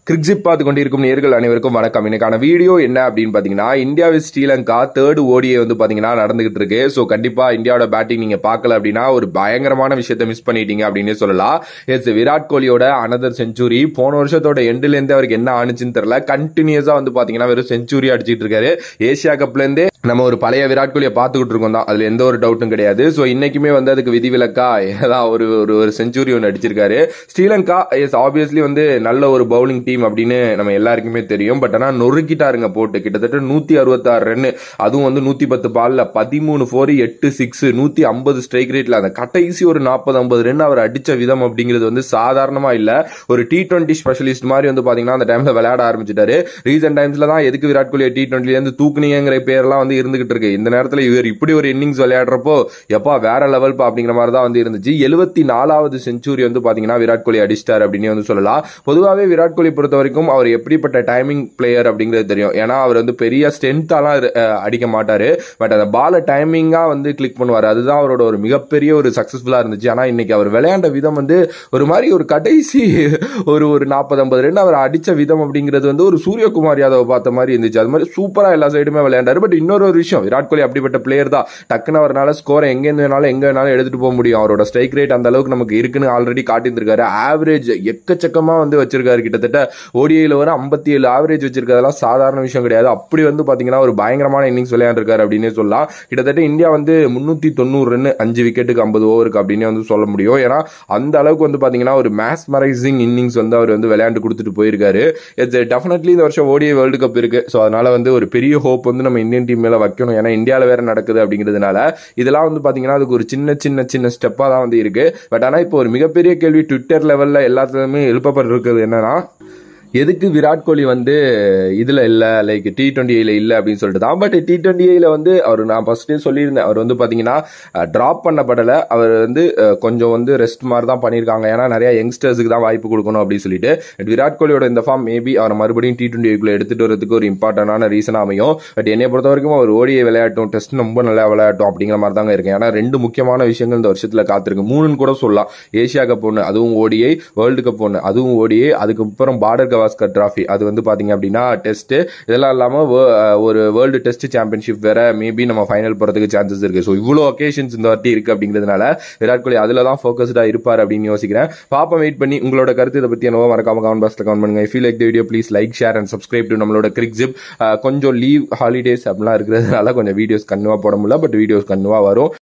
கிரிக்ஸிப் பார்த்து கொண்டிருக்கும் நேர்கள் அனைவருக்கும் வணக்கம் இன்னைக்கான வீடியோ என்ன அப்படின்னு பாத்தீங்கன்னா India with Sri Lanka third ODI வந்து பாத்தீங்கன்னா நடந்துகிட்டு இருக்கு ஸோ கண்டிப்பா இந்தியாவோட பேட்டிங் நீங்க பார்க்கல அப்படின்னா ஒரு பயங்கரமான விஷயத்தை மிஸ் பண்ணிட்டீங்க அப்படின்னு சொல்லலாம் எஸ் விராட் கோலியோட அனதர் செஞ்சுரி போன வருஷத்தோட எண்டுல இருந்து அவருக்கு என்ன ஆனிச்சுன்னு தெரியல கண்டினியூஸா வந்து பாத்தீங்கன்னா வெறும் செஞ்சுரி அடிச்சிட்டு இருக்காரு ஏசியா கப்ல இருந்தே நம்ம ஒரு பழைய விராட் கோலியை பார்த்துக்கிட்டு இருக்கோம் தான் அதுல எந்த ஒரு டவுட்டும் கிடையாது ஸோ இன்னைக்குமே வந்து அதுக்கு விதிவிலக்கா ஏதாவது ஒரு ஒரு ஒரு செஞ்சுரி ஒன்று அடிச்சிருக்காரு ஸ்ரீலங்கா எஸ் ஆப்வியஸ்லி வந்து நல்ல ஒரு பவுலிங் டீம் அப்படின்னு நம்ம எல்லாருக்குமே தெரியும் பட் ஆனால் நொறுக்கிட்டாருங்க போட்டு கிட்டத்தட்ட நூத்தி அறுபத்தாறு ரன் அதுவும் வந்து நூத்தி பத்து பால்ல பதிமூணு ஃபோர் எட்டு சிக்ஸ் நூத்தி ஐம்பது ஸ்ட்ரைக் ரேட்ல அந்த கடைசி ஒரு நாற்பது ஐம்பது ரன் அவர் அடிச்ச விதம் அப்படிங்கிறது வந்து சாதாரணமா இல்ல ஒரு டி டுவெண்ட்டி ஸ்பெஷலிஸ்ட் மாதிரி வந்து பாத்தீங்கன்னா அந்த டைம்ல விளையாட ஆரம்பிச்சிட்டாரு ரீசெண்ட் டைம்ஸ்ல தான் எதுக்கு விராட் கோலி டி டுவெண்ட்டில இருந்து தூக்குனீங்கிற பேர்லாம் வந்து இருந்துகிட்டு இருக்கு இந்த நேரத்துல இவர் இப்படி ஒரு இன்னிங்ஸ் விளையாடுறப்போ எப்பா வேற லெவல்ப்பா அப்படிங்கிற மாதிரி தான் வந்து இருந்துச்சு எழுபத்தி நாலாவது செஞ்சுரி வந்து பாத்தீங்கன்னா விராட் கோலி அடிச்சிட்டார் அப்படின்னு வந்து சொல்லலாம் பொதுவாகவே விராட் கோலி பொறுத்த வரைக்கும் அவர் எப்படிப்பட்ட டைமிங் பிளேயர் அப்படிங்கிறது தெரியும் ஏன்னா அவர் வந்து பெரிய ஸ்ட்ரென்த்தாலாம் அடிக்க மாட்டாரு பட் அந்த பாலை டைமிங்கா வந்து கிளிக் பண்ணுவார் அதுதான் அவரோட ஒரு மிகப்பெரிய ஒரு சக்சஸ்ஃபுல்லா இருந்துச்சு ஆனா இன்னைக்கு அவர் விளையாண்ட விதம் வந்து ஒரு மாதிரி ஒரு கடைசி ஒரு ஒரு நாற்பது ஐம்பது ரெண்டு அவர் அடிச்ச விதம் அப்படிங்கிறது வந்து ஒரு சூரியகுமார் யாதவ் பார்த்த மாதிரி இருந்துச்சு அது மாதிரி சூப்பரா எல்லா சைடுமே விளையாண்டாரு பட் இன்னொரு ஒரு விஷயம் விராட் கோலி அப்படிப்பட்ட பிளேயர் தான் டக்குன்னு அவரால் ஸ்கோரை எங்க இருந்து வேணாலும் எங்க வேணாலும் எடுத்துட்டு போக முடியும் அவரோட ஸ்ட்ரைக் ரேட் அந்த அளவுக்கு நமக்கு இருக்குன்னு ஆல்ரெடி காட்டியிருந்திருக்காரு ஆவரேஜ் எக்கச்சக்கமா வந்து வச்சிருக்காரு கிட்டத்தட்ட ஓடிஐல ஒரு ஐம்பத்தி ஏழு ஆவரேஜ் வச்சிருக்கிறதெல்லாம் சாதாரண விஷயம் கிடையாது அப்படி வந்து பாத்தீங்கன்னா ஒரு பயங்கரமான இன்னிங்ஸ் விளையாண்டுருக்காரு அப்படின்னு சொல்லலாம் கிட்டத்தட்ட இந்தியா வந்து முன்னூத்தி தொண்ணூறு ரன் அஞ்சு விக்கெட்டுக்கு ஐம்பது ஓவருக்கு அப்படின்னு வந்து சொல்ல முடியும் ஏன்னா அந்த அளவுக்கு வந்து பாத்தீங்கன்னா ஒரு மேஸ்மரைசிங் இன்னிங்ஸ் வந்து அவர் வந்து விளையாண்டு கொடுத்துட்டு போயிருக்காரு இட்ஸ் டெஃபினெட்லி இந்த வருஷம் ஓடிஐ வேர்ல்டு கப் இருக்கு ஸோ அதனால வந்து ஒரு பெரிய ஹோப் வந்து நம்ம இந்தியன் டீம் மேல வைக்கணும் ஏன்னா இந்தியாவில் வேற நடக்குது அப்படிங்கிறதுனால இதெல்லாம் வந்து பாத்தீங்கன்னா அதுக்கு ஒரு சின்ன சின்ன சின்ன ஸ்டெப்பா தான் வந்து இருக்கு பட் ஆனா இப்போ ஒரு மிகப்பெரிய கேள்வி ட்விட்டர் லெவல்ல எல்லாத்துலயுமே எழுப்பப்பட்டு இருக்குது என்னன்னா எதுக்கு விராட் கோலி வந்து இதுல இல்ல லைக் டி டுவெண்ட்டில இல்ல அப்படின்னு சொல்லிட்டு தான் பட் டி டுவெண்ட்டில வந்து அவர் நான் ஃபர்ஸ்டே சொல்லியிருந்தேன் அவர் வந்து பாத்தீங்கன்னா டிராப் பண்ணப்படல அவர் வந்து கொஞ்சம் வந்து ரெஸ்ட் மாதிரி தான் பண்ணியிருக்காங்க ஏன்னா நிறைய யங்ஸ்டர்ஸுக்கு தான் வாய்ப்பு கொடுக்கணும் அப்படின்னு சொல்லிட்டு விராட் கோலியோட இந்த ஃபார்ம் மேபி அவர் மறுபடியும் டி டுவெண்ட்டிக்குள்ள எடுத்துட்டு வரதுக்கு ஒரு இம்பார்ட்டன்டான ரீசன் அமையும் பட் என்னை பொறுத்த வரைக்கும் அவர் ஓடியை விளையாட்டும் டெஸ்ட் ரொம்ப நல்லா விளையாட்டும் அப்படிங்கிற மாதிரி தாங்க இருக்கு ஏன்னா ரெண்டு முக்கியமான விஷயங்கள் இந்த வருஷத்துல காத்திருக்கு மூணுன்னு கூட சொல்லலாம் ஏசியா கப் ஒன்று அதுவும் ஓடிஐ வேர்ல்டு கப் ஒன்று அதுவும் ஓடிஐ அதுக்கப்புறம் பார்டர் கவாஸ்கர் டிராஃபி அது வந்து பாத்தீங்க அப்படின்னா டெஸ்ட் இதெல்லாம் இல்லாம ஒரு வேர்ல்டு டெஸ்ட் சாம்பியன்ஷிப் வேற மேபி நம்ம ஃபைனல் போறதுக்கு சான்சஸ் இருக்கு ஸோ இவ்வளோ ஒகேஷன்ஸ் இந்த வாட்டி இருக்கு அப்படிங்கிறதுனால விராட் கோலி அதுல தான் ஃபோக்கஸ்டா இருப்பார் அப்படின்னு யோசிக்கிறேன் பாப்பா வெயிட் பண்ணி உங்களோட கருத்து இதை பத்தி என்னவோ மறக்காம கமெண்ட் பாக்ஸ்ல கமெண்ட் பண்ணுங்க feel like video please like share and subscribe to நம்மளோட கிரிக் ஜிப் கொஞ்சம் லீவ் ஹாலிடேஸ் அப்படிலாம் இருக்கிறதுனால கொஞ்சம் வீடியோஸ் கண்ணுவா போட முடியல பட் வீடியோஸ் கண்ணுவா வரும்